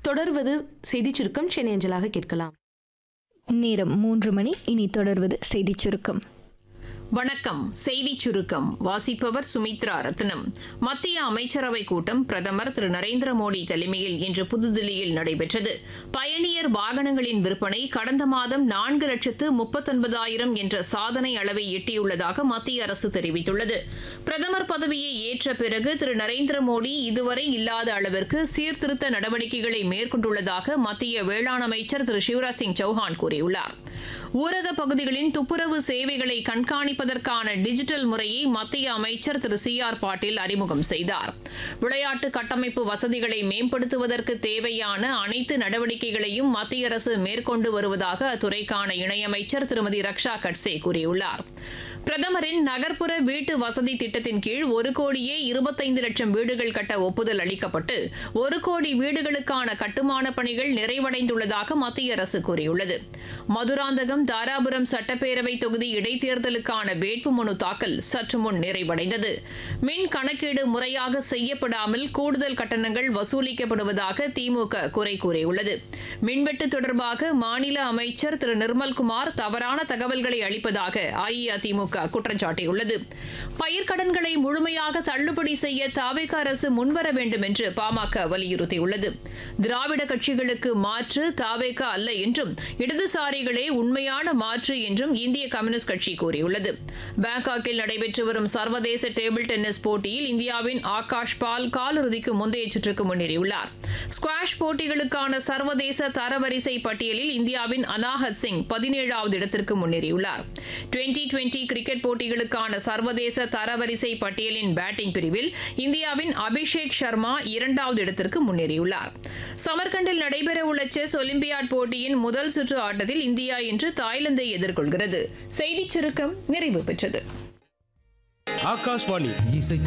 தொடர்வது செய்திச் சுருக்கம் சென்னை அஞ்சலாக கேட்கலாம் நேரம் மூன்று மணி இனி தொடர்வது செய்திச் சுருக்கம் வணக்கம் செய்தி சுருக்கம் வாசிப்பவர் சுமித்ரா ரத்னம் மத்திய அமைச்சரவை கூட்டம் பிரதமர் திரு நரேந்திர மோடி தலைமையில் இன்று புதுதில்லியில் நடைபெற்றது பயணியர் வாகனங்களின் விற்பனை கடந்த மாதம் நான்கு லட்சத்து முப்பத்தொன்பதாயிரம் என்ற சாதனை அளவை எட்டியுள்ளதாக மத்திய அரசு தெரிவித்துள்ளது பிரதமர் பதவியை ஏற்ற பிறகு திரு நரேந்திர மோடி இதுவரை இல்லாத அளவிற்கு சீர்திருத்த நடவடிக்கைகளை மேற்கொண்டுள்ளதாக மத்திய வேளாண் அமைச்சர் திரு சிவராஜ் சிங் சௌஹான் கூறியுள்ளார் ஊரக பகுதிகளின் துப்புரவு சேவைகளை கண்காணிப்பதற்கான டிஜிட்டல் முறையை மத்திய அமைச்சர் திரு சி ஆர் பாட்டீல் அறிமுகம் செய்தார் விளையாட்டு கட்டமைப்பு வசதிகளை மேம்படுத்துவதற்கு தேவையான அனைத்து நடவடிக்கைகளையும் மத்திய அரசு மேற்கொண்டு வருவதாக அத்துறைக்கான இணையமைச்சர் திருமதி ரக்ஷா கட்சே கூறியுள்ளார் பிரதமரின் நகர்ப்புற வீட்டு வசதி திட்டத்தின் கீழ் ஒரு கோடியே இருபத்தைந்து லட்சம் வீடுகள் கட்ட ஒப்புதல் அளிக்கப்பட்டு ஒரு கோடி வீடுகளுக்கான கட்டுமான பணிகள் நிறைவடைந்துள்ளதாக மத்திய அரசு கூறியுள்ளது மதுராந்தகம் தாராபுரம் சட்டப்பேரவை தொகுதி இடைத்தேர்தலுக்கான வேட்புமனு தாக்கல் சற்று முன் நிறைவடைந்தது மின் கணக்கீடு முறையாக செய்யப்படாமல் கூடுதல் கட்டணங்கள் வசூலிக்கப்படுவதாக திமுக குறை கூறியுள்ளது மின்வெட்டு தொடர்பாக மாநில அமைச்சர் திரு நிர்மல்குமார் தவறான தகவல்களை அளிப்பதாக அஇஅதிமுக குற்றம் சாட்டியுள்ளது பயிர்க்கடன்களை முழுமையாக தள்ளுபடி செய்ய தாவேக அரசு முன்வர வேண்டும் என்று பாமக வலியுறுத்தியுள்ளது திராவிட கட்சிகளுக்கு மாற்று தாவேக அல்ல என்றும் இடதுசாரிகளே உண்மையான மாற்று என்றும் இந்திய கம்யூனிஸ்ட் கட்சி கூறியுள்ளது பாங்காக்கில் நடைபெற்று வரும் சர்வதேச டேபிள் டென்னிஸ் போட்டியில் இந்தியாவின் ஆகாஷ் பால் காலிறுதிக்கு முந்தைய சுற்றுக்கு முன்னேறியுள்ளார் ஸ்குவாஷ் போட்டிகளுக்கான சர்வதேச தரவரிசை பட்டியலில் இந்தியாவின் அனாஹத் சிங் பதினேழாவது இடத்திற்கு முன்னேறியுள்ளார் டுவெண்டி டுவெண்டி கிரிக்கெட் போட்டிகளுக்கான சர்வதேச தரவரிசை பட்டியலின் பேட்டிங் பிரிவில் இந்தியாவின் அபிஷேக் சர்மா இரண்டாவது இடத்திற்கு முன்னேறியுள்ளார் சமர்கண்டில் நடைபெறவுள்ள செஸ் ஒலிம்பியாட் போட்டியின் முதல் சுற்று ஆட்டத்தில் இந்தியா இன்று தாய்லாந்தை எதிர்கொள்கிறது செய்திச் சுருக்கம் நிறைவு பெற்றது ஆகாஷ்வாணி இசை